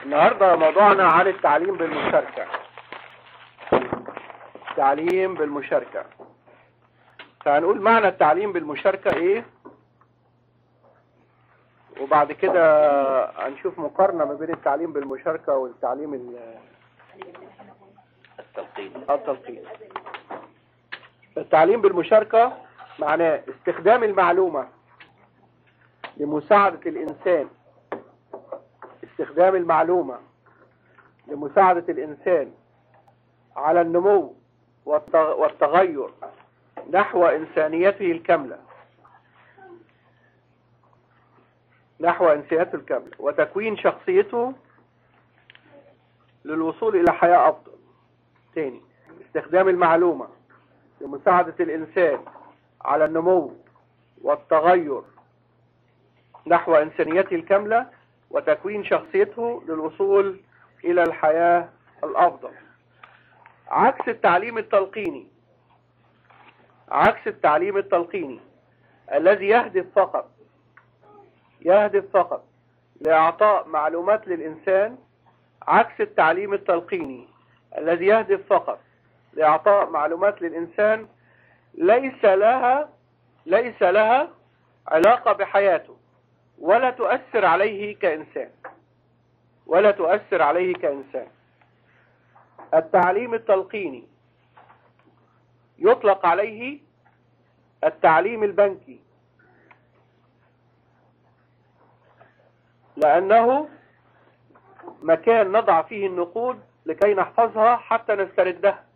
النهاردة موضوعنا عن التعليم بالمشاركة التعليم بالمشاركة فهنقول معنى التعليم بالمشاركة ايه وبعد كده هنشوف مقارنة ما بين التعليم بالمشاركة والتعليم ال- التلقين التلقين التعليم بالمشاركة معناه استخدام المعلومة لمساعدة الإنسان استخدام المعلومة لمساعدة الإنسان على النمو والت- والتغير نحو إنسانيته الكاملة نحو إنسانيته الكاملة وتكوين شخصيته للوصول إلى حياة أفضل تاني استخدام المعلومة لمساعدة الإنسان على النمو والتغير نحو إنسانيته الكاملة وتكوين شخصيته للوصول إلى الحياة الأفضل عكس التعليم التلقيني عكس التعليم التلقيني الذي يهدف فقط يهدف فقط لإعطاء معلومات للإنسان عكس التعليم التلقيني الذي يهدف فقط لإعطاء معلومات للإنسان ليس لها ليس لها علاقة بحياته ولا تؤثر عليه كإنسان ولا تؤثر عليه كإنسان التعليم التلقيني يطلق عليه التعليم البنكي لأنه مكان نضع فيه النقود لكي نحفظها حتى نستردها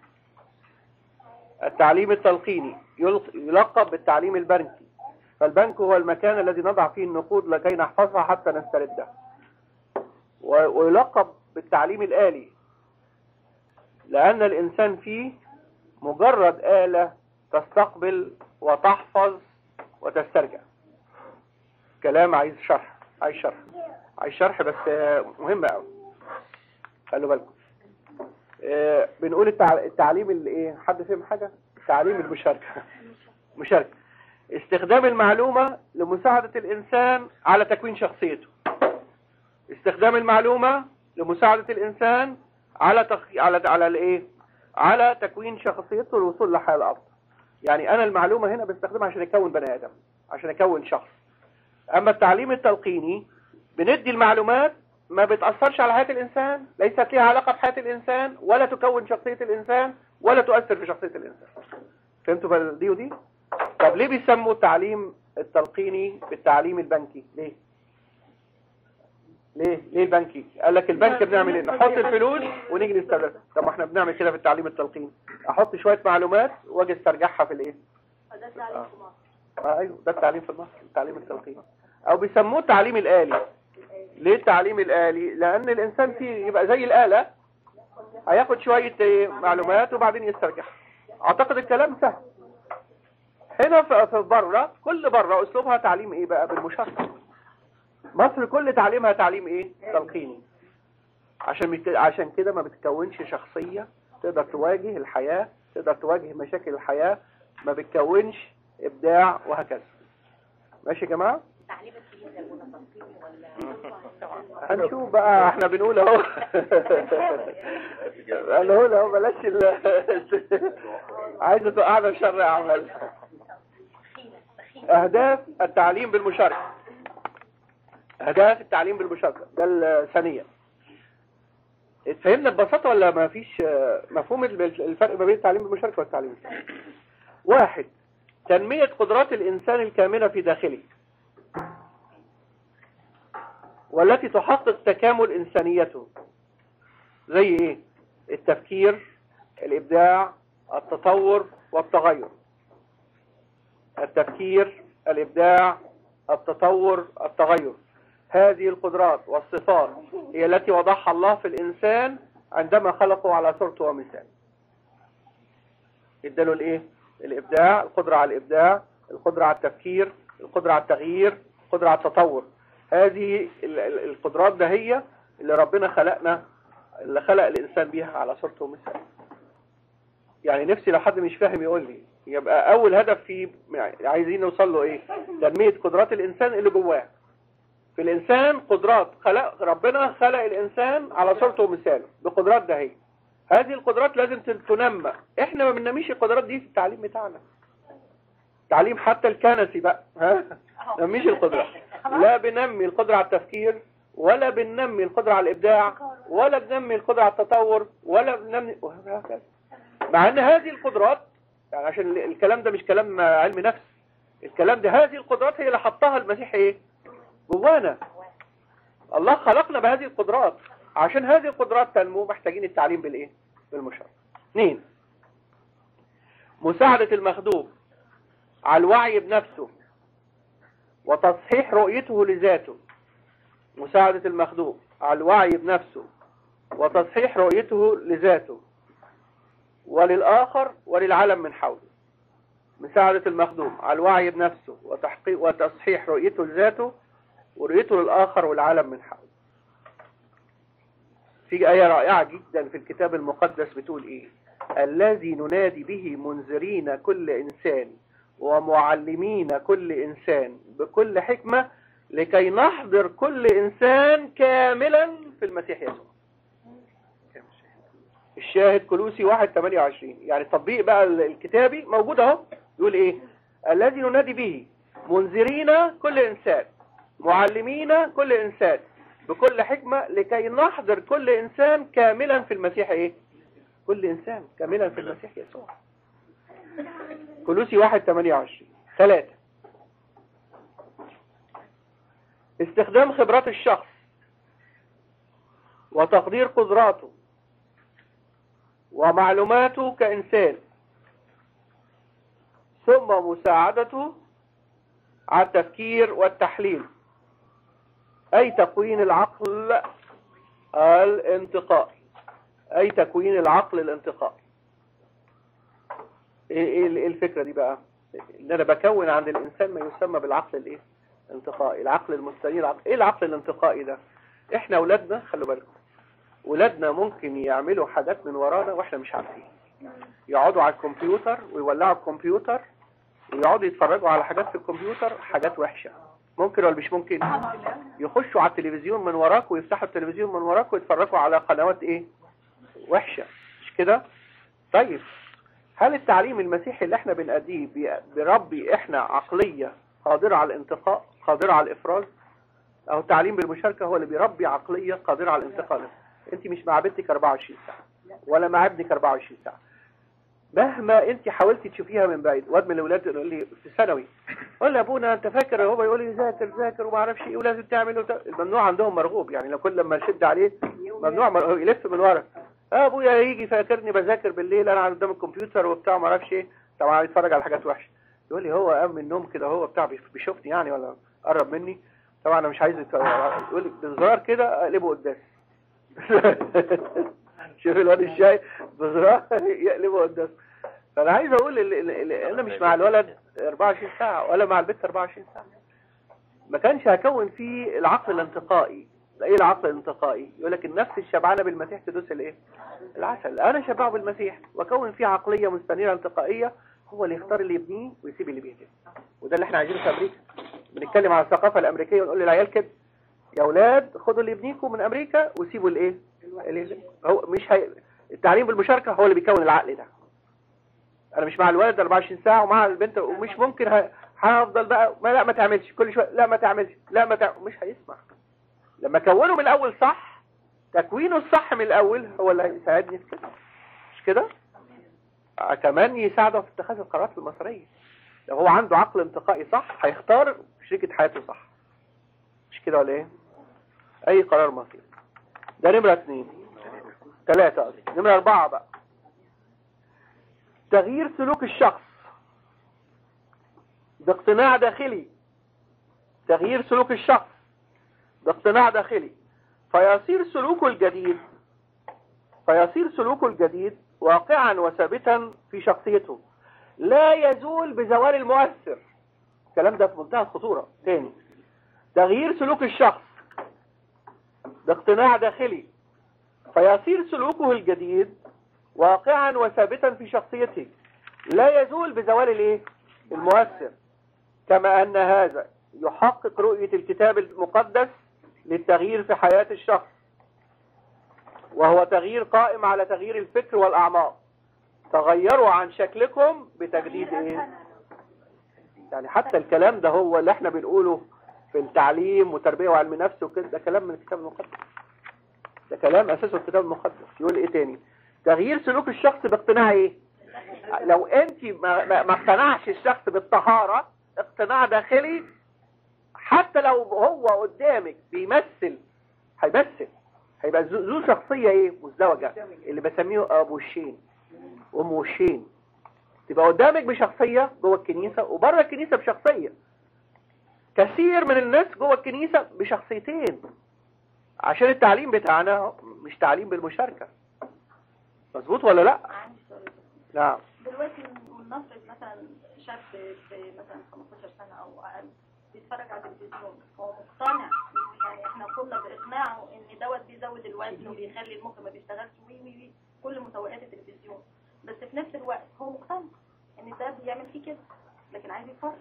التعليم التلقيني يلق- يلقب بالتعليم البنكي فالبنك هو المكان الذي نضع فيه النقود لكي نحفظها حتى نستردها و- ويلقب بالتعليم الآلي لأن الإنسان فيه مجرد آلة تستقبل وتحفظ وتسترجع كلام عايز شرح عايز شرح عايز شرح بس آه، مهم قوي خلوا بالكم آه، بنقول التع- التعليم الايه حد فهم حاجة تعليم المشاركة مشاركة استخدام المعلومة لمساعدة الإنسان على تكوين شخصيته استخدام المعلومة لمساعدة الإنسان على تخ... على على الايه على تكوين شخصيته للوصول للحياة الأفضل يعني أنا المعلومة هنا بستخدمها عشان أكون بني آدم عشان أكون شخص أما التعليم التلقيني بندي المعلومات ما بتأثرش على حياة الإنسان ليست لها علاقة بحياة الإنسان ولا تكون شخصية الإنسان ولا تؤثر في شخصية الإنسان فهمتوا بقى دي ودي طب ليه بيسموا التعليم التلقيني بالتعليم البنكي ليه ليه ليه البنكي قال لك البنك بنعمل ايه نحط الفلوس ونيجي نستردها طب ما احنا بنعمل كده في التعليم التلقيني احط شوية معلومات واجي استرجعها في الايه آه. آه ايوه ده التعليم في مصر التعليم التلقيني او بيسموه التعليم الآلي ليه التعليم الآلي لان الانسان فيه يبقى زي الآلة هياخد شوية إيه، معلومات وبعدين يسترجعها اعتقد الكلام سهل هنا في في بره كل بره اسلوبها تعليم ايه بقى بالمشاركة مصر كل تعليمها تعليم ايه تلقيني عشان بت... عشان كده ما بتكونش شخصية تقدر تواجه الحياة تقدر تواجه مشاكل الحياة ما بتكونش ابداع وهكذا ماشي يا جماعة تعليم السياسة المتفقين ولا هنشوف بقى احنا بنقول اهو هنقول اهو بلاش ال... عايزة توقعنا في شر اعمال اهداف التعليم بالمشاركة اهداف التعليم بالمشاركة ده الثانية اتفهمنا ببساطة ولا ما فيش آه، مفهوم ال- الفرق ما بين التعليم بالمشاركة والتعليم الثاني واحد تنمية قدرات الإنسان الكامنة في داخله والتي تحقق تكامل إنسانيته زي إيه؟ التفكير الإبداع التطور والتغير التفكير الإبداع التطور التغير هذه القدرات والصفات هي التي وضعها الله في الإنسان عندما خلقه على صورته ومثاله اداله الايه الابداع القدرة على الابداع القدرة على التفكير القدرة على التغيير القدرة على التطور هذه ال- ال- القدرات ده هي اللي ربنا خلقنا اللي خلق الانسان بيها على صورته ومثاله يعني نفسي لو حد مش فاهم يقول لي يبقى اول هدف فيه عايزين نوصل له ايه تنمية قدرات الانسان اللي جواه في الإنسان قدرات خلق ربنا خلق الإنسان على صورته ومثاله بقدرات ده هي هذه القدرات لازم تنمى احنا ما بننميش القدرات دي في التعليم بتاعنا تعليم حتى الكنسي بقى ها ما بننميش القدرات لا بنمي القدرة على التفكير ولا بننمي القدرة على الإبداع ولا بننمي القدرة على التطور ولا بننمي وهكذا مع ان هذه القدرات يعني عشان الكلام ده مش كلام علم نفس الكلام ده هذه القدرات هي اللي حطها المسيح ايه جوانا الله خلقنا بهذه القدرات عشان هذه القدرات تنمو محتاجين التعليم بالايه بالمشاركه اثنين مساعدة المخدوم على الوعي بنفسه وتصحيح رؤيته لذاته مساعدة المخدوم على الوعي بنفسه وتصحيح رؤيته لذاته وللآخر وللعالم من حوله مساعدة المخدوم على الوعي بنفسه وتحقيق وتصحيح رؤيته لذاته ورؤيته للآخر والعالم من حوله في آية رائعة جدا في الكتاب المقدس بتقول إيه الذي ننادي به منذرين كل إنسان ومعلمين كل إنسان بكل حكمة لكي نحضر كل إنسان كاملا في المسيح يسوع الشاهد كلوسي 1 28 يعني التطبيق بقى الكتابي موجود اهو يقول ايه الذي ننادي به منذرين كل انسان معلمين كل انسان بكل حكمة لكي نحضر كل انسان كاملا في المسيح ايه كل انسان كاملا في المسيح يسوع كلوسي 1 28 ثلاثة استخدام خبرات الشخص وتقدير قدراته ومعلوماته كإنسان ثم مساعدته على التفكير والتحليل أي تكوين العقل الانتقائي أي تكوين العقل الانتقائي ايه الفكرة دي بقى ان انا بكون عند الانسان ما يسمى بالعقل الايه الانتقائي العقل المستنير العقل. ايه العقل الانتقائي ده احنا اولادنا خلوا بالكم ولادنا ممكن يعملوا حاجات من ورانا واحنا مش عارفين يقعدوا على الكمبيوتر ويولعوا الكمبيوتر ويقعدوا يتفرجوا على حاجات في الكمبيوتر حاجات وحشة ممكن ولا مش ممكن يخشوا على التلفزيون من وراك ويفتحوا التلفزيون من وراك ويتفرجوا على قنوات ايه وحشة مش كده طيب هل التعليم المسيحي اللي احنا بنأديه بيربي احنا عقلية قادرة على الانتقاء قادرة على الافراز او التعليم بالمشاركة هو اللي بيربي عقلية قادرة على الانتقال انت مش مع بنتك 24 ساعة ولا مع ابنك 24 ساعة مهما انت حاولتي تشوفيها من بعيد واد من الاولاد يقول لي في ثانوي قول لي ابونا انت فاكر هو يقول لي ذاكر ذاكر وما اعرفش ايه ولازم تعمل وت... الممنوع عندهم مرغوب يعني لو كل لما نشد عليه ممنوع مرغوب يلف من ورا اه ابويا يجي فاكرني بذاكر بالليل انا قدام الكمبيوتر وبتاع ما اعرفش ايه طبعا يتفرج على حاجات وحشه يقول لي هو قام من النوم كده هو بتاع بيشوفني يعني ولا قرب مني طبعا انا مش عايز يقول لي بزرار كده اقلبه قدامي شوف الواد الشاي بزرار يقلبه قدام فانا عايز اقول انا مش مع الولد 24 ساعة ولا مع البنت 24 ساعة ما كانش هكون فيه العقل الانتقائي ايه العقل الانتقائي يقول لك النفس الشبعانة بالمسيح تدوس الايه العسل انا شبعه بالمسيح واكون فيه عقلية مستنيرة انتقائية هو اللي يختار اللي يبنيه ويسيب اللي بيهدم وده اللي احنا عايزينه في امريكا بنتكلم على الثقافة الامريكية ونقول للعيال كده يا اولاد خدوا اللي يبنيكم من امريكا وسيبوا الايه اللي هو مش هي... التعليم بالمشاركة هو اللي بيكون العقل ده انا مش مع الولد 24 ساعة ومع البنت ومش ممكن ه... هفضل بقى ما لا ما تعملش كل شوية لا ما تعملش لا ما تعمل مش هيسمع لما كونه من الاول صح تكوينه الصح من الاول هو اللي هيساعدني في كده مش كده آه كمان يساعده في اتخاذ القرارات المصيرية لو هو عنده عقل انتقائي صح هيختار شريكة حياته صح مش كده ولا ايه اي قرار مصيري ده نمرة اثنين ثلاثة قصدي نمرة اربعة بقى تغيير سلوك الشخص باقتناع داخلي تغيير سلوك الشخص باقتناع داخلي فيصير سلوكه الجديد فيصير سلوكه الجديد واقعا وثابتا في شخصيته لا يزول بزوال المؤثر الكلام ده في منتهى الخطورة تاني تغيير سلوك الشخص باقتناع داخلي فيصير سلوكه الجديد واقعا وثابتا في شخصيته لا يزول بزوال الايه المؤثر كما ان هذا يحقق رؤية الكتاب المقدس للتغيير في حياة الشخص وهو تغيير قائم على تغيير الفكر والأعماق تغيروا عن شكلكم بتجديد ايه يعني حتى الكلام ده هو اللي احنا بنقوله في التعليم وتربية وعلم نفس وكده ده كلام من الكتاب المقدس ده كلام اساسه الكتاب المقدس يقول ايه تاني تغيير سلوك الشخص باقتناع ايه لو انت ما, ما, ما اقتنعش الشخص بالطهارة اقتناع داخلي حتى لو هو قدامك بيمثل هيمثل هيبقى ذو ذو شخصية ايه مزدوجة اللي بسميه ابو وشين ام وشين تبقى قدامك بشخصية جوه الكنيسة وبره الكنيسة بشخصية كثير من الناس جوه الكنيسة بشخصيتين عشان التعليم بتاعنا مش تعليم بالمشاركة مظبوط ولا لا عندي سؤال نعم دلوقتي نفرض مثلا شاب في مثلا 15 سنة أو أقل بيتفرج على التلفزيون هو مقتنع يعني احنا قمنا بإقناعه إن دوت بيزود الوزن وبيخلي المخ ما بيشتغلش وي وي وي كل متوقعات التلفزيون بس في نفس الوقت هو مقتنع إن ده بيعمل فيه كده لكن عايز يتفرج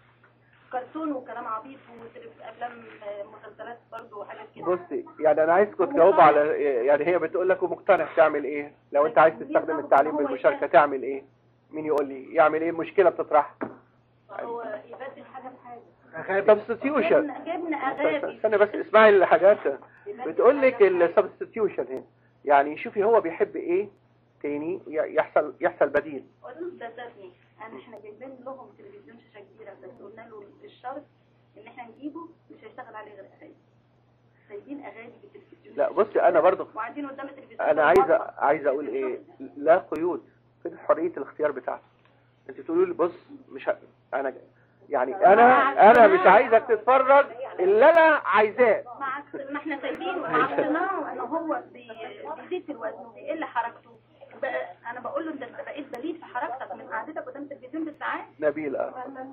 كرتون وكلام عبيط وأفلام مسلسلات برضه وحاجات كده بصي يعني انا عايزكم تجاوبوا على يعني هي بتقول لك ومقتنع تعمل ايه لو انت عايز تستخدم التعليم بالمشاركة تعمل ايه مين يقول لي يعمل ايه المشكلة بتطرح هو يبدل حاجة بحاجة substitution جبنا جبنا أغابي استنى بس اسمعي الحاجات بتقول لك السبستيوشن هنا يعني شوفي هو بيحب ايه تاني ي- يحصل يحصل بديل قلت ده سابني انا احنا جايبين لهم تلفزيون شاشه كبيره بس قلنا له الشرط ان احنا نجيبه مش هيشتغل عليه غير اغاني سايبين اغاني في التلفزيون لا بصي انا برضو وقاعدين قدام التلفزيون انا عايزه عايزه اقول ايه لا قيود في حريه الاختيار بتاعتك انت تقولوا لي بص مش ه... انا يعني انا انا مش عايزك تتفرج اللي انا عايزاه مع ما احنا سايبينه مع اقتناعه ان هو بي- بيزيد في الوزن وبيقل حركته بقى انا بقول له انت بقيت بليد في حركتك من قعدتك قدام التلفزيون بالساعات نبيل اه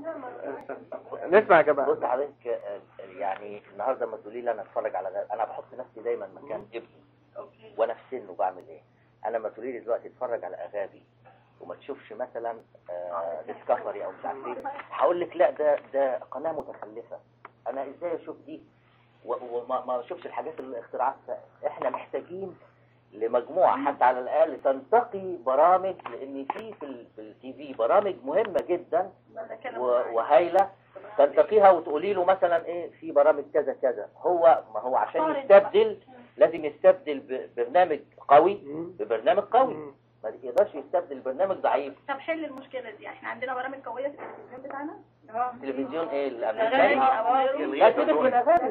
نسمع يا جماعه بص حضرتك آه، يعني النهارده لما تقولي لي انا اتفرج على ده انا بحط نفسي دايما مكان ابني اوكي وانا في سنه بعمل ايه انا لما تقولي لي دلوقتي اتفرج على اغاني وما تشوفش مثلا ديسكفري او مش عارف ايه هقول لك لا ده ده قناه متخلفه انا ازاي اشوف دي و- وما ما اشوفش الحاجات الاختراعات احنا محتاجين لمجموعه حتى على الاقل تنتقي برامج لان في في ال- في التي في برامج مهمه جدا ده كلام و- وهايله تنتقيها وتقولي له مثلا ايه في برامج كذا كذا هو ما هو عشان قارن يستبدل لازم يستبدل ببرنامج قوي مم. ببرنامج قوي مم. ما يقدرش يستبدل برنامج ضعيف طب حل المشكله دي احنا عندنا برامج قويه في التلفزيون بتاعنا تلفزيون ايه اغاني الامريكاني او لا سيبك من الاغاني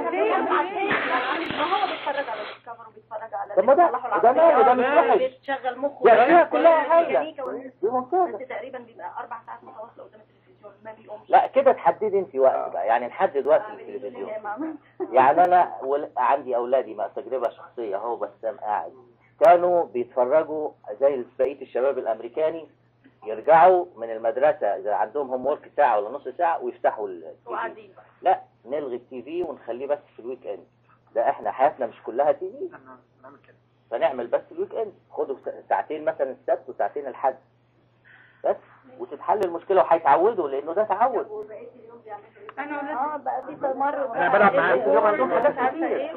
ما هو بيتفرج على ديسكفر وبيتفرج على طب ما ده- بيصلحوا ده ماله؟ ده العربيات، مش وحش. بتشغل مخه يعني هي كل كلها هايلة. الميكانيكا وال- دي ممتازه بس تقريبا بيبقى اربع ساعات متواصله قدام التلفزيون ما بيقومش لا كده تحددي انت وقت بقى يعني نحدد وقت التلفزيون يعني انا ول- عندي اولادي مع تجربه شخصيه اهو بسام قاعد كانوا بيتفرجوا زي بقيه الشباب الامريكاني يرجعوا من المدرسه اذا عندهم هوم ورك ساعه ولا نص ساعه ويفتحوا التي في وقاعدين بقى لا نلغي التي في ونخليه بس في الويك اند ده احنا حياتنا مش كلها تي في فنعمل بس الويك اند خدوا سا- ساعتين مثلا السبت وساعتين الحد بس وتتحل المشكله وهيتعودوا لانه ده تعود اه بقى في تمرد أنا بلعب معاهم. اليوم عندهم حاجات كتير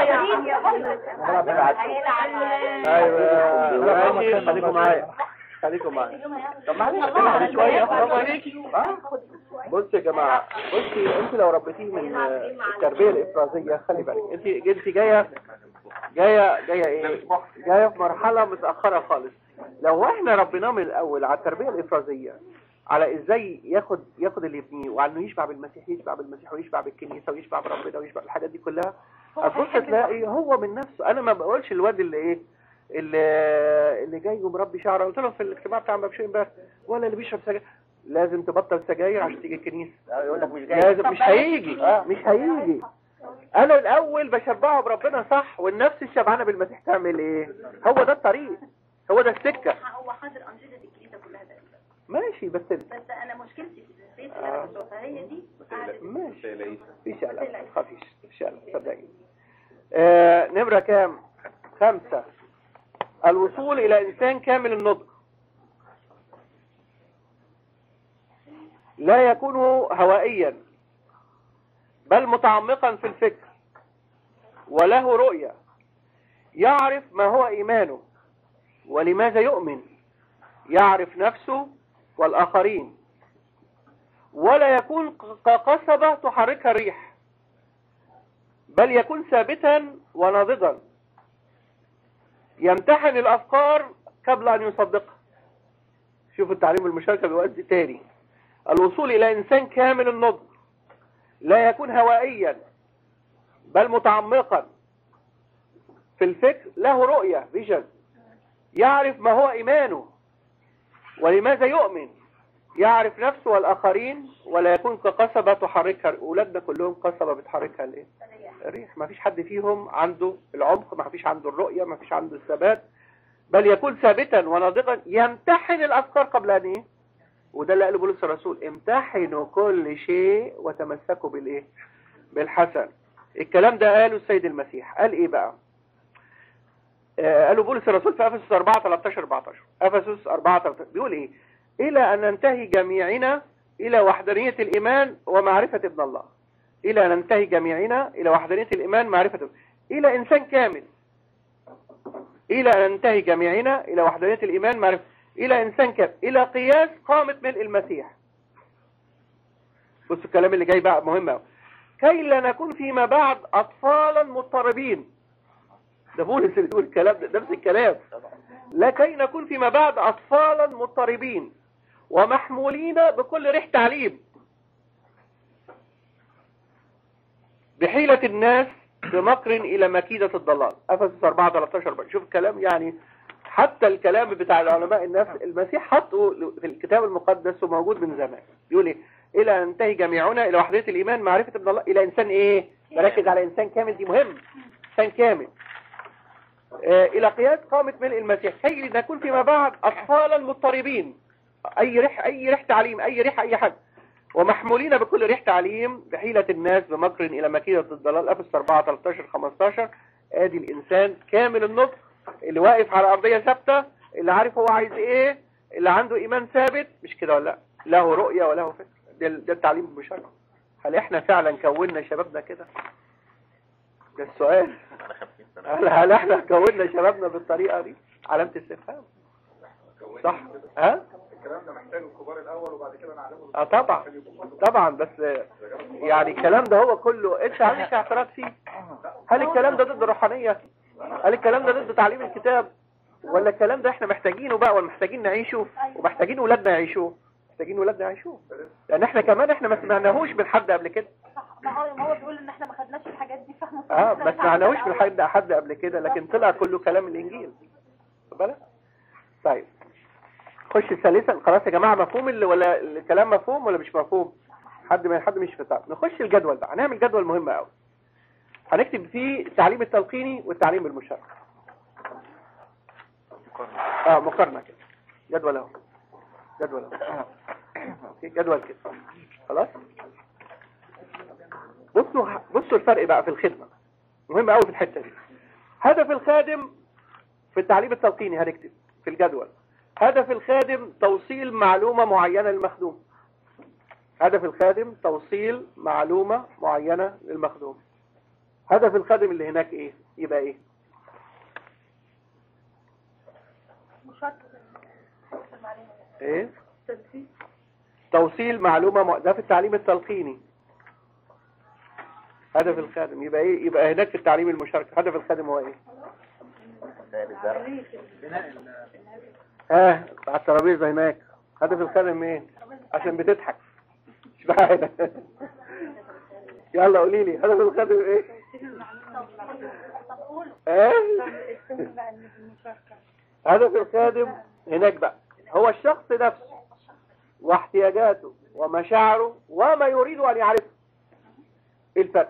ايوه ماشي خليكم معايا خليكم معايا طب معلش معلش شويه حرام عليكي آه. بص يا جماعه بصي انت لو ربيتيه من آه، التربيه الافرازيه خلي بالك انت انت جايه جايه جايه ايه جايه في مرحله متاخره خالص لو احنا ربيناه من الاول على التربيه الافرازيه على ازاي ياخد ياخد اللي يبنيه وعلى انه يشبع بالمسيح يشبع بالمسيح ويشبع بالكنيسه ويشبع بربنا ويشبع بالحاجات دي كلها هتبص تلاقي هو من نفسه انا ما بقولش الواد اللي ايه اللي اللي جاي ومربي شعره قلت له في الاجتماع بتاع مبشر امبارح ولا اللي بيشرب سجاير لازم تبطل سجاير عشان تيجي الكنيسه يقول لك مش جاي لازم مش هيجي مش هيجي انا الاول بشبعه بربنا صح والنفس الشبعانه بالمسيح تعمل ايه هو ده الطريق هو ده السكه هو حاضر انشطه الكنيسه كلها تقريبا ماشي بس بس انا مشكلتي في البيت اللي انا بشوفها هي دي قعدة ماشي مفيش قلق ما تخافيش مفيش قلق صدقيني آه نمرة كام خمسة الوصول إلى إنسان كامل النضج لا يكون هوائيا بل متعمقا في الفكر وله رؤية يعرف ما هو إيمانه ولماذا يؤمن يعرف نفسه والآخرين ولا يكون كقصبة تحركها الريح بل يكون ثابتا وناضجا يمتحن الأفكار قبل أن يصدقها شوف التعليم المشاركة بيؤدي تاني الوصول إلى إنسان كامل النضج لا يكون هوائيا بل متعمقا في الفكر له رؤية فيجن يعرف ما هو إيمانه ولماذا يؤمن يعرف نفسه والآخرين ولا يكون كقصبة تحركها أولادنا كلهم قصبة بتحركها الإيه؟ الريح ما فيش حد فيهم عنده العمق ما فيش عنده الرؤية ما فيش عنده الثبات بل يكون ثابتا وناضجا يمتحن الأفكار قبل أن إيه؟ وده اللي قاله بولس الرسول امتحنوا كل شيء وتمسكوا بالإيه؟ بالحسن الكلام ده قاله السيد المسيح قال إيه بقى؟ آه قالوا بولس الرسول في أفسس 4 13 14 أفسس 4 13 بيقول إيه؟ إلى أن ننتهي جميعنا إلى وحدانية الإيمان ومعرفة ابن الله إلى أن ننتهي جميعنا إلى وحدانية الإيمان معرفة ابن إلى إنسان كامل إلى أن ننتهي جميعنا إلى وحدانية الإيمان معرفة إلى إنسان كامل إلى قياس قامة ملء المسيح بص الكلام اللي جاي بقى مهم أوي كي لا نكون فيما بعد أطفالا مضطربين ده بولس اللي بيقول الكلام ده نفس الكلام لكي نكون فيما بعد أطفالا مضطربين ومحمولين بكل ريح تعليم بحيلة الناس بمكر إلى مكيدة الضلال أفسس 4 13 شوف الكلام يعني حتى الكلام بتاع العلماء النفس المسيح حطه في الكتاب المقدس وموجود من زمان يقول ايه إلى أن ننتهي جميعنا إلى وحدية الإيمان معرفة ابن الله إلى إنسان إيه بركز على إنسان كامل دي مهم إنسان كامل آه إلى قياس قامة ملء المسيح كي نكون فيما بعد أطفالا مضطربين أي ريح أي ريح تعليم أي ريح أي حد ومحمولين بكل ريح تعليم بحيلة الناس بمكر إلى مكيدة الضلال أفس 4 13 15 آدي الإنسان كامل النطق اللي واقف على أرضية ثابتة اللي عارف هو عايز إيه اللي عنده إيمان ثابت مش كده ولا لا له رؤية وله فكر ده, ده التعليم المشرع هل إحنا فعلا كوننا شبابنا كده ده السؤال هل, هل إحنا كوننا شبابنا بالطريقة دي علامة استفهام صح ها الكلام ده محتاج الكبار الاول وبعد كده نعلمه اه طبعا طبعا بس يعني الكلام ده هو كله انت عندك اعتراض فيه هل الكلام ده ضد الروحانية هل الكلام ده ضد تعليم الكتاب ولا الكلام ده احنا محتاجينه بقى ولا محتاجين نعيشه ومحتاجين ولادنا يعيشوه محتاجين ولادنا يعيشوه لان احنا كمان احنا ما سمعناهوش من حد قبل كده ما هو ما هو بيقول ان احنا ما خدناش الحاجات دي فاحنا اه ما سمعناهوش من حد حد قبل كده لكن طلع كله كلام الانجيل خد بالك طيب خش ثالثا خلاص يا جماعه مفهوم اللي ولا الكلام مفهوم ولا مش مفهوم حد من حد مش فاهم نخش الجدول بقى هنعمل جدول مهم قوي هنكتب فيه التعليم التلقيني والتعليم المشرع اه مقارنه كده جدول اهو جدول اهو اوكي جدول كده خلاص بصوا بصوا الفرق بقى في الخدمه مهم قوي في الحته دي هدف الخادم في التعليم التلقيني هنكتب في الجدول هدف الخادم توصيل معلومة معينة للمخدوم هدف الخادم توصيل معلومة معينة للمخدوم هدف الخادم اللي هناك ايه يبقى ايه ايه توصيل معلومة م... ده في التعليم التلقيني هدف الخادم يبقى ايه يبقى هناك في التعليم المشارك هدف الخادم هو ايه اه على الترابيزه هناك هدف الخادم ايه عشان بتضحك مش بعيدة يلا قولي لي هدف الخادم ايه ايه هدف الخادم هناك بقى هو الشخص نفسه واحتياجاته ومشاعره وما يريد ان يعرفه ايه الفرق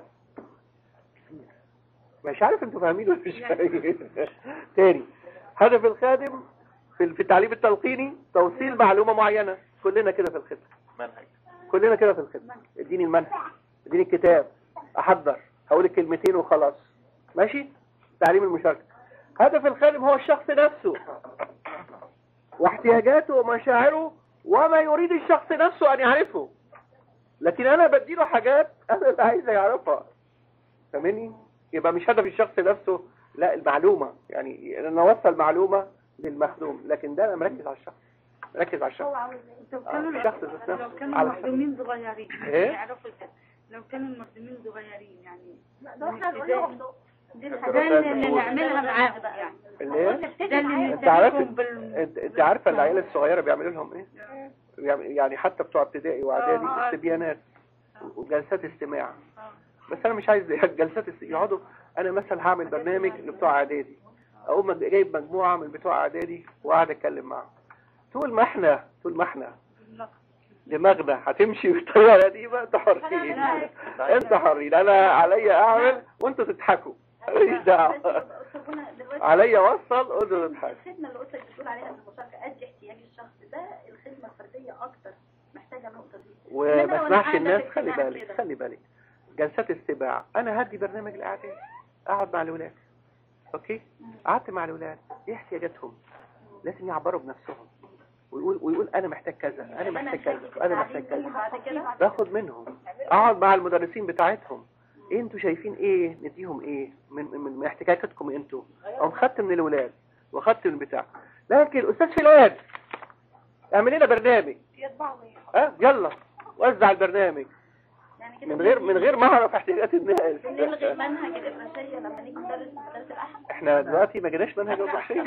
مش عارف انتوا فاهمين ولا مش فاهمين تاني هدف الخادم في في التعليم التلقيني توصيل معلومة معينة كلنا كده في الخدمة منهج كلنا كده في الخدمة اديني المنهج اديني الكتاب احضر هقول الكلمتين وخلاص ماشي تعليم المشاركة هدف الخادم هو الشخص نفسه واحتياجاته ومشاعره وما يريد الشخص نفسه ان يعرفه لكن انا بديله حاجات انا اللي عايز يعرفها فاهمني يبقى مش هدف الشخص نفسه لا المعلومة يعني انا اوصل معلومة للمخدوم لكن ده انا مركز على الشخص مركز على الشخص لو آه، كانوا الشخص ذات لو نفسه كانوا على الشخص. المخدومين صغيرين إيه؟ يعرفوا كده لو كانوا المخدومين صغيرين يعني ده احنا نقول لهم دي ده الحاجات اللي نعملها معاهم يعني اللي هي ده اللي انت عارف نساعدهم بال انت, انت عارفه العيال الصغيره بيعملوا لهم ايه بيعمل- يعني حتى بتوع ابتدائي واعدادي آه. استبيانات وجلسات استماع بس انا مش عايز جلسات است... يقعدوا انا مثلا هعمل برنامج لبتوع اعدادي اقوم جايب مجموعه من بتوع اعدادي وقاعد اتكلم معاهم طول ما احنا طول ما احنا دماغنا هتمشي بالطريقه دي بقى انتوا حرين انتوا حرين انا عليا اعمل وانتوا تضحكوا ماليش دعوه عليا اوصل وانتوا تضحكوا الخدمة اللي قلت بتقول عليها في المشاركة قد احتياج الشخص ده الخدمة الفردية أكتر محتاجة النقطة دي وما إنما لو اسمعش أنا الناس قاعدة في خلي اجتماع بالك كده. خلي بالك جلسات استماع انا هدي برنامج الاعداد اقعد مع الاولاد اوكي قعدت مع الاولاد ايه احتياجاتهم لازم يعبروا بنفسهم ويقول ويقول انا محتاج كذا انا محتاج كذا انا محتاج كذا بعد كده باخد منهم اقعد مع المدرسين بتاعتهم إيه انتوا شايفين ايه نديهم ايه من من, من احتياجاتكم انتوا او خدت من الاولاد واخدت من بتاع لكن الاستاذ فلان اعمل لنا برنامج ها يلا وزع البرنامج يعني كده من غير من غير ما اعرف احتياجات الناس نلغي منهج الإبراشية لما نيجي ندرس مدارس الأحد احنا دلوقتي ما جيناش منهج الوحشية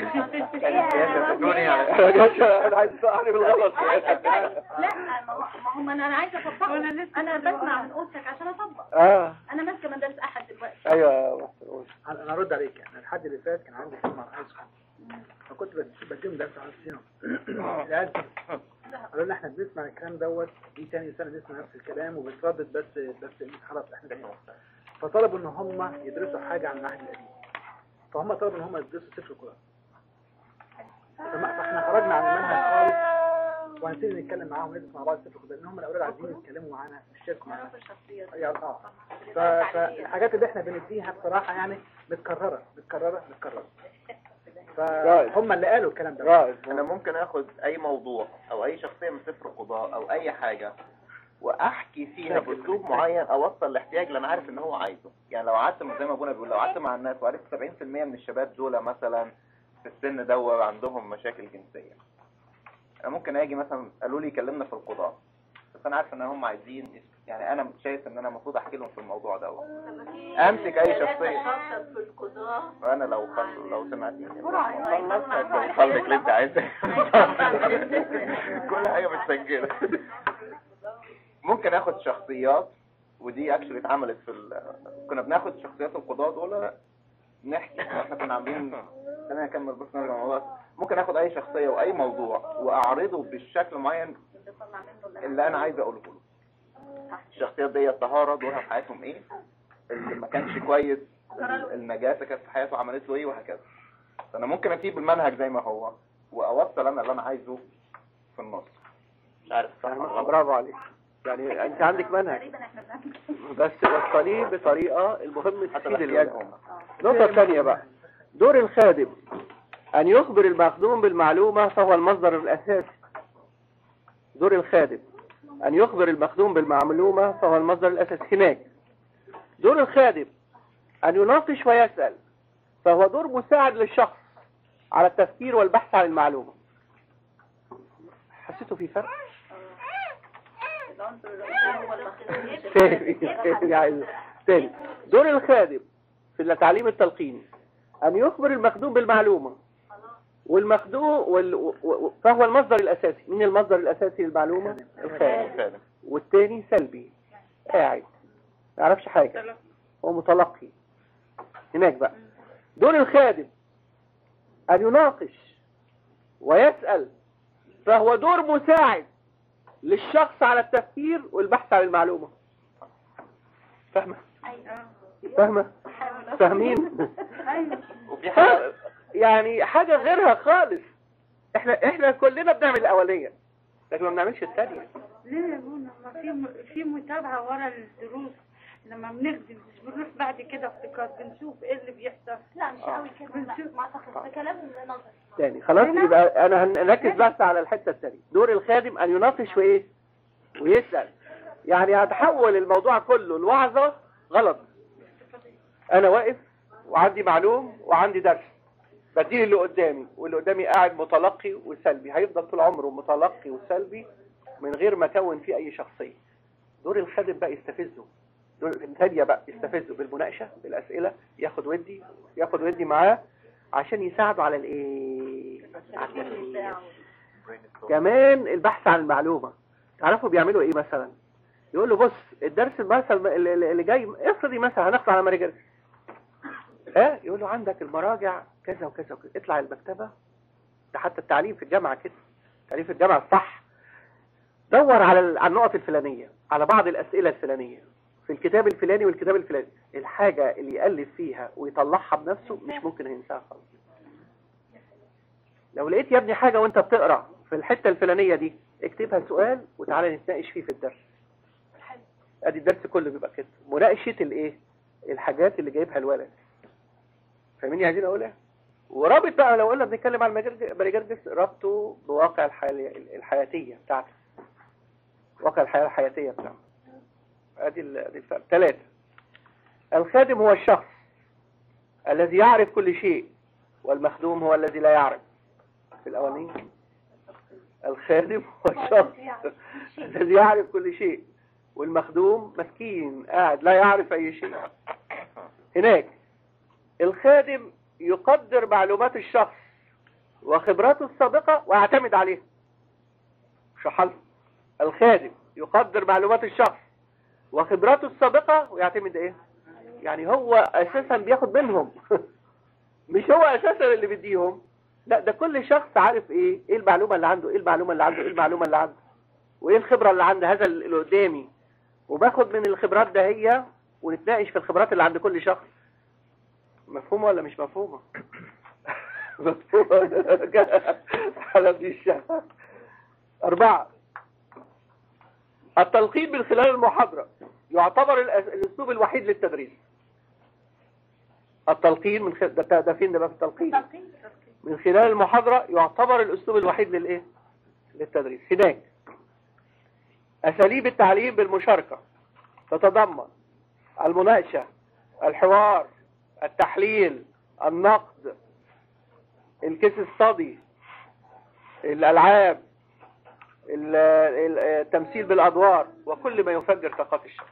يعني انا جاش انا عايز تصحني بالغلط لا ما هو- ما هم أنا عايزة أطبقه أنا بسمع من أختك عشان أطبق اه أنا ماسكة مدارس أحد دلوقتي ايوه قول. انا أنا ارد عليك انا الحد اللي فات كان عندي خدمه على الهاي سكول فكنت بد- بديهم درس على الصيام العيال كده. قالوا لنا احنا بنسمع الكلام دوت دي تاني سنه نسمع نفس الكلام وبتردد بس بس خلاص احنا داخلين فطلبوا ان هم يدرسوا حاجه عن العهد القديم فهم طلبوا ان هم يدرسوا سفر القران فما- فاحنا خرجنا عن المنهج خالص وهنبتدي نتكلم معاهم ندرس مع بعض سفر القران لان هم الاولاد عايزين يتكلموا معانا يشاركوا معانا عرف الشخصية يعني اه ف- فالحاجات اللي احنا بنديها بصراحة يعني متكررة متكررة متكررة فهم اللي قالوا الكلام ده رائد انا ممكن اخد اي موضوع او اي شخصية من سفر القضاء او اي حاجة واحكي فيها باسلوب معين اوصل الاحتياج اللي انا عارف ان هو عايزه يعني لو قعدت زي ما ابونا بيقول لو قعدت مع الناس وعرفت 70% من الشباب دول مثلا في السن ده عندهم مشاكل جنسية انا ممكن اجي مثلا قالوا لي كلمنا في القضاء بس انا عارف ان هم عايزين يعني انا شايف ان انا المفروض احكي لهم في الموضوع ده امسك اي شخصية في القضاء وانا لو خل... لو سمعتني اوصل لك اللي انت عايزه كل حاجه متسجله ممكن اخد شخصيات ودي اكشلي اتعملت في ال... كنا بناخد شخصيات القضاة دول نحكي احنا كنا عاملين خلينا نكمل بس نرجع للموضوع ممكن اخد اي شخصيه واي موضوع واعرضه بالشكل معين اللي انا عايز اقوله له الشخصيات دي الطهاره دورها في حياتهم ايه اللي ما كانش كويس النجاسه كانت في حياته عملت له ايه وهكذا فانا ممكن اسيب المنهج زي ما هو واوصل انا اللي انا عايزه في النص مش عارف صح ولا غلط. برافو عليك يعني انت عندك منهج تقريبا احنا بنعمل بس وصليه بطريقة المهم حتى تفيد الاحتياج الولد هم النقطة الثانية بقى دور الخادم أن يخبر المخدوم بالمعلومة فهو المصدر الأساسي دور الخادم أن يخبر المخدوم بالمعلومة فهو المصدر الأساسي هناك دور الخادم أن يناقش ويسأل فهو دور مساعد للشخص على التفكير والبحث عن المعلومة حسيتوا في فرق؟ العنصر الرئيسي هو الخصوصي. تاني تاني عايز تاني دور الخادم في التعليم التلقيني أن يخبر المخدوم بالمعلومة والمخدوم وال... و- و- فهو المصدر الأساسي مين المصدر الأساسي للمعلومة الخادم فعلا. والتاني سلبي قاعد ما يعرفش حاجة هو متلقي هناك بقى دور الخادم أن يناقش ويسأل فهو دور مساعد للشخص على التفكير والبحث عن المعلومة فاهمة فاهمة فاهمين وفي حاجه يعني حاجة غيرها خالص احنا احنا كلنا بنعمل الاولية لكن ما بنعملش الثانية ليه يا بونا ما في م- في متابعة ورا الدروس لما بنخدم مش بنروح بعد كده افتكار بنشوف ايه اللي بيحصل لا مش قوي كده لا، ما اعتقد ده كلام نظري تاني خلاص يبقى انا هنركز بس على الحتة الثانية دور الخادم ان يناقش وايه ويسأل يعني هتحول الموضوع كله الوعظة غلط انا واقف وعندي معلوم وعندي درس بديل اللي قدامي واللي قدامي قاعد متلقي وسلبي هيفضل طول عمره متلقي وسلبي من غير ما اكون فيه اي شخصية دور الخادم بقى يستفزه دور الثانية بقى يستفزه بالمناقشة بالاسئلة ياخد ودي ياخد ودي معاه عشان يساعده على الايه على التفكير. كمان البحث عن المعلومة تعرفوا بيعملوا ايه مثلا يقول له بص الدرس مثلا اللي اللي جاي افرضي مثلا هناخده على مراجع ها يقول له عندك المراجع كذا وكذا وكذا اطلع المكتبة ده حتى التعليم في الجامعة كده التعليم في الجامعة الصح دور على ال- على النقط الفلانية على بعض الأسئلة الفلانية في الكتاب الفلاني والكتاب الفلاني الحاجة اللي يألف فيها ويطلعها بنفسه مش ممكن هينساها خالص لو لقيت يا ابني حاجة وانت بتقرأ في الحتة الفلانية دي اكتبها سؤال وتعالى نتناقش فيه في الدرس ادي الدرس كله بيبقى كده مناقشة الايه الحاجات اللي جايبها الولد فاهمين عايزين اقول ايه ورابط بقى لو قلنا بنتكلم عن المجرجس ربطه بواقع الحياة الحياتية بتاعته واقع الحياة الحياتية بتاعته ادي ال- ادي الفرق ثلاثة الخادم هو الشخص الذي يعرف كل شيء والمخدوم هو الذي لا يعرف في الاولين الخادم هو الشخص الذي يعرف كل شيء والمخدوم مسكين قاعد لا يعرف اي شيء هناك الخادم يقدر معلومات الشخص وخبراته السابقة ويعتمد عليها شحل الخادم يقدر معلومات الشخص وخبراته السابقة ويعتمد ايه يعني هو اساسا بياخد منهم مش هو اساسا اللي بيديهم لا ده كل شخص عارف ايه ايه المعلومة اللي عنده ايه المعلومة اللي عنده ايه المعلومة اللي عنده وايه الخبرة اللي عند هذا اللي قدامي وباخد من الخبرات ده هي ونتناقش في الخبرات اللي عند كل شخص مفهومة ولا مش مفهومة مفهومة على دي الشهر أربعة التلقين من خلال المحاضرة يعتبر الأس- الأسلوب الوحيد للتدريس التلقين من خلال ده, ده فين ده بقى في التلقين من خلال المحاضرة يعتبر الأسلوب الوحيد للإيه للتدريس هناك أساليب التعليم بالمشاركة تتضمن المناقشة الحوار التحليل النقد الكيس ستادي الألعاب ال- ال- التمثيل بالأدوار وكل ما يفجر طاقات الشخص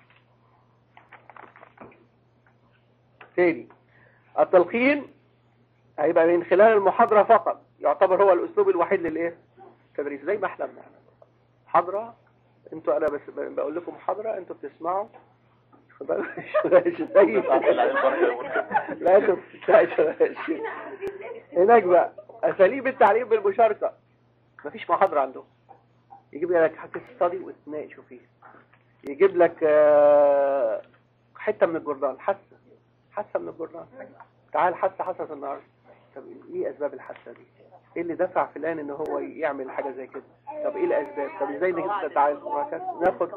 تاني التلقين هيبقى من خلال المحاضرة فقط يعتبر هو الأسلوب الوحيد للإيه؟ التدريس زي ما احنا بنعمل محاضرة انتوا أنا بس بقول لكم محاضرة انتوا بتسمعوا خد بالك، مش زي لا انتوا بتسمعوا هناك بقى أساليب التعليم بالمشاركة مفيش محاضرة عندهم يجيب لك حاجة ستادي وتناقشوا فيه يجيب لك آه، حتة من الجردان حاسة حاسة من الجردان تعال حاسة حصلت النهاردة طب ايه اسباب الحاسة دي ايه اللي دفع فلان ان هو يعمل حاجة زي كده طب ايه الاسباب طب ازاي نجيب تعال وهكذا ناخد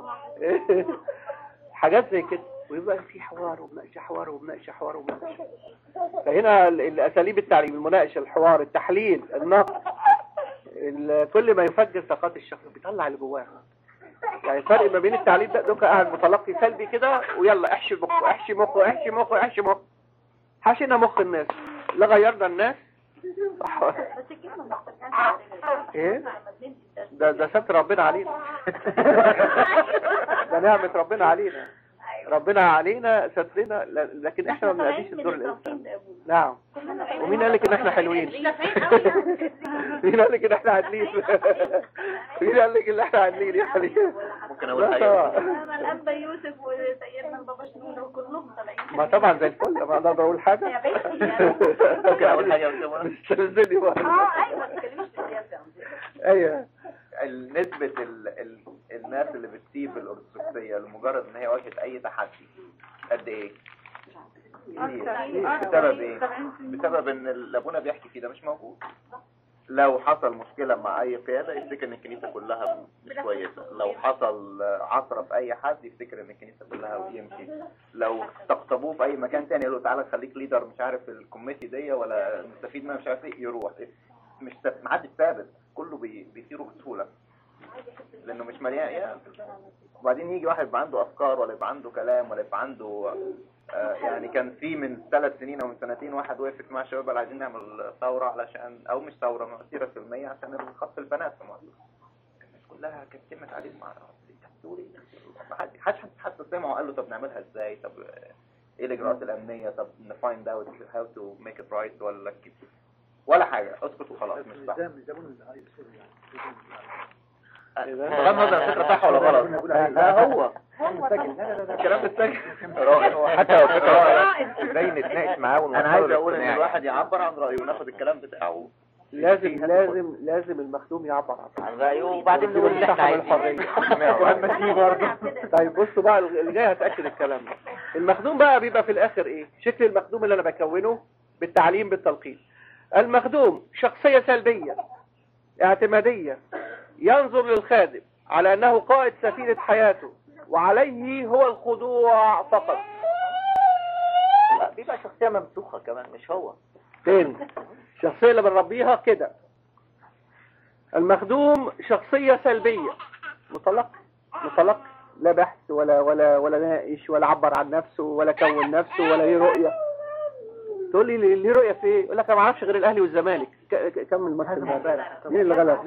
حاجات زي كده ويبقى في حوار ومناقشة حوار ومناقشة حوار ومناقشة فهنا ال- الاساليب التعليم المناقشة الحوار التحليل النقد ال- كل ما يفجر طاقات الشخص بيطلع اللي جواه يعني الفرق ما بين التعليم ده دوكا قاعد متلقي سلبي كده ويلا احشي مخه احشي مخه احشي مخه احشي مخه حشينا مخ الناس لا غيرنا الناس صح بس الكلمة ما بتتكلمش ايه ده ده ستر ربنا علينا ده نعمة ربنا علينا ربنا علينا سترنا ل- لكن احنا ما بنأديش الدور الانسان نعم ومين قال لك ان احنا حلوين مين قال لك ان احنا عادلين مين قال لك ان احنا عادلين يا حبيبي ممكن اقول لا حاجه طبعا. أنا الأنبا يوسف وسيدنا البابا شنودة وكلهم طالعين ما طبعا زي الفل ما اقدر اقول حاجه يا بنتي يا ممكن اقول حاجه يا استاذ منى؟ مش تنزلي بقى اه ايوه ما تتكلمش في السياسة ايوه نسبة ال... ال... الناس اللي بتسيب الأرثوذكسية لمجرد إن هي واجهت أي تحدي قد إيه؟ بسبب إيه؟ بسبب إن اللي أبونا بيحكي فيه ده مش موجود. لو حصل مشكلة مع أي قيادة يفتكر إن الكنيسة كلها مش كويسة، لو حصل عثرة في أي حد يفتكر إن الكنيسة كلها يمشي، لو استقطبوه في أي مكان تاني يقولوا تعالى خليك ليدر مش عارف الكوميتي دي ولا مستفيد منها مش عارف إيه يروح. مش محدش ثابت كله بي... بيطيروا بسهولة لانه مش مليان يعني وبعدين يجي واحد يبقى عنده افكار ولا يبقى عنده كلام ولا يبقى عنده آه، يعني كان في من ثلاث سنين او من سنتين واحد وقف مع الشباب قال عايزين نعمل ثوره علشان او مش ثوره مسيره سلميه عشان خط البنات في مصر الناس كلها كانت كلمه عليه مع انت بتقول ايه ما حد حد حتى سمعه وقال له طب نعملها ازاي طب آه، ايه الاجراءات الامنيه طب نفايند اوت هاو تو ميك ات رايت ولا كده ولا حاجه اسكت وخلاص مش صح ده مش ده من الهاي سوري يعني بغض النظر الفكره صح ولا غلط ها هو الكلام بالسجن حتى لو فكرة رائعة ازاي نتناقش معاه انا عايز ونوصله اقول ان لاقتناع. الواحد يعبر عن رايه وناخد الكلام بتاعه لازم لازم لازم المخدوم يعبر عن عن رأيه وبعدين نقول اللي احنا عايزينه الحرية برضه طيب بصوا بقى اللي جاي هتأكد الكلام ده المخدوم بقى بيبقى في الآخر إيه شكل المخدوم اللي أنا بكونه بالتعليم بالتلقين المخدوم شخصية سلبية اعتمادية ينظر للخادم على أنه قائد سفينة حياته وعليه هو الخضوع فقط لا بيبقى شخصية ممسوخة كمان مش هو تاني الشخصية اللي بنربيها كده المخدوم شخصية سلبية مطلق مطلق لا بحث ولا ولا ولا ناقش ولا عبر عن نفسه ولا كون نفسه ولا ليه رؤية تقول لي ليه ليه رؤية في ايه؟ يقول لك انا ما اعرفش غير الاهلي والزمالك ك- ك- كم الماتش امبارح مين اللي غلب؟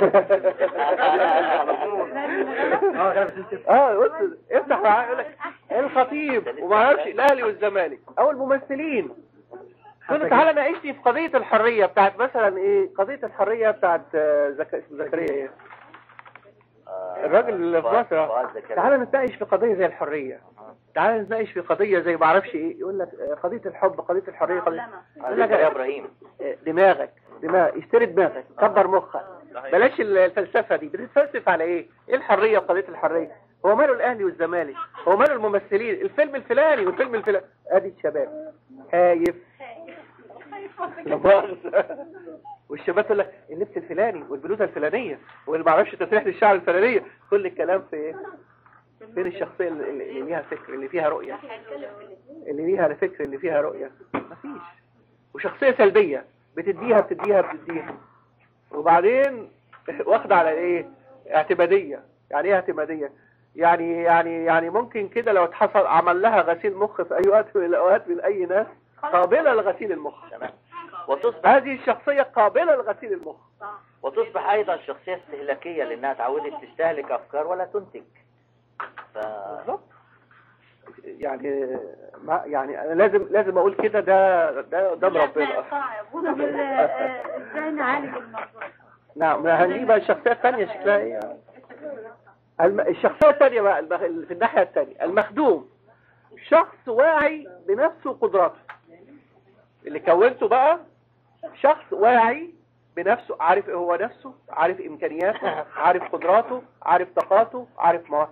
اه غلب ست اه بص افتح معاه يقول لك الخطيب وما اعرفش الاهلي والزمالك او الممثلين تقول له تعالى ناقشني في قضيه الحريه بتاعت مثلا ايه قضيه الحريه بتاعت آه، زك... اسمه زكريا ايه آه، الراجل اللي في فؤاد- مصر فؤاد زكريا. تعالى نتناقش في قضيه زي الحريه تعالى نتناقش في قضيه زي ما اعرفش ايه يقول لك آه، قضيه الحب قضيه الحريه قضيه يقول لك زكريا ابراهيم آه، دماغك دماغ اشتري دماغك كبر مخك بلاش الفلسفة دي بتتفلسف على ايه ايه الحرية وقضية الحرية هو ماله الاهلي والزمالك هو ماله الممثلين الفيلم الفلاني والفيلم الفلاني ادي الشباب هايف لا مؤاخذة. والشباب تقول لك اللبس الفلاني والبلوزه الفلانيه واللي ما اعرفش تسريحه الشعر الفلانيه كل الكلام في ايه فين الشخصيه اللي اللي ليها فكر اللي فيها رؤيه اللي ليها فكر اللي فيها رؤيه مفيش وشخصيه سلبيه بتديها بتديها بتديها وبعدين واخده على ايه اعتماديه يعني ايه اعتماديه يعني يعني يعني ممكن كده لو اتحصل عمل لها غسيل مخ في اي وقت من الاوقات من اي ناس قابله لغسيل المخ تمام وتصبح هذه الشخصيه قابله لغسيل المخ وتصبح ايضا شخصية استهلاكية لانها تعودت تستهلك افكار ولا تنتج ف... بالظبط يعني ما يعني انا لازم لازم اقول كده ده ده ده من ربنا طب ال- آه، ازاي نعالج الموضوع نعم هنجيب بقى الشخصيه الثانيه شكلها ايه الم... الشخصيه الثانيه بقى الم- في الناحيه الثانيه المخدوم شخص واعي بنفسه وقدراته اللي كونته بقى شخص واعي بنفسه عارف ايه هو نفسه عارف امكانياته عارف قدراته عارف طاقاته عارف مواهبه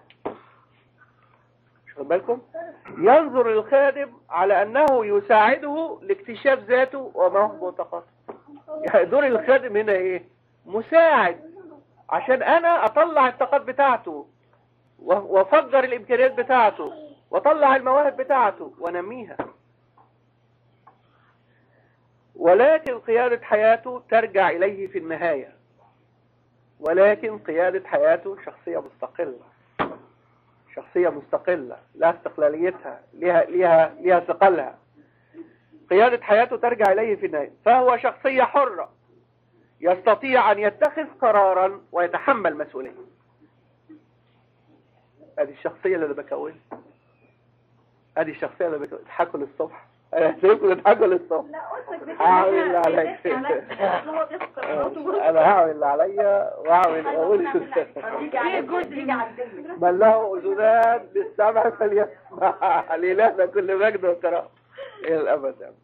مش واخد بالكم ينظر للخادم على انه يساعده لاكتشاف ذاته ومواهبه وطاقاته يعني دور الخادم هنا ايه مساعد عشان انا اطلع الطاقات بتاعته و- وافجر الامكانيات بتاعته واطلع المواهب بتاعته وانميها ولكن قيادة حياته ترجع إليه في النهاية ولكن قيادة حياته شخصية مستقلة شخصية مستقلة لها استقلاليتها لها, لها, لها ثقلها قيادة حياته ترجع إليه في النهاية فهو شخصية حرة يستطيع أن يتخذ قرارا ويتحمل مسؤولية هذه الشخصية اللي أنا بكونها هذه الشخصية اللي بكونها اضحكوا للصبح أنا هسيبكم تضحكوا للصبح لا قصدك بس هعمل اللي عليا هو بياخد قرارات انا هعمل اللي عليا واعمل واقول يجي جزء يجي عندنا من له اذنان بالسمع فليسمع لله كل مجد وكرامه الى الابد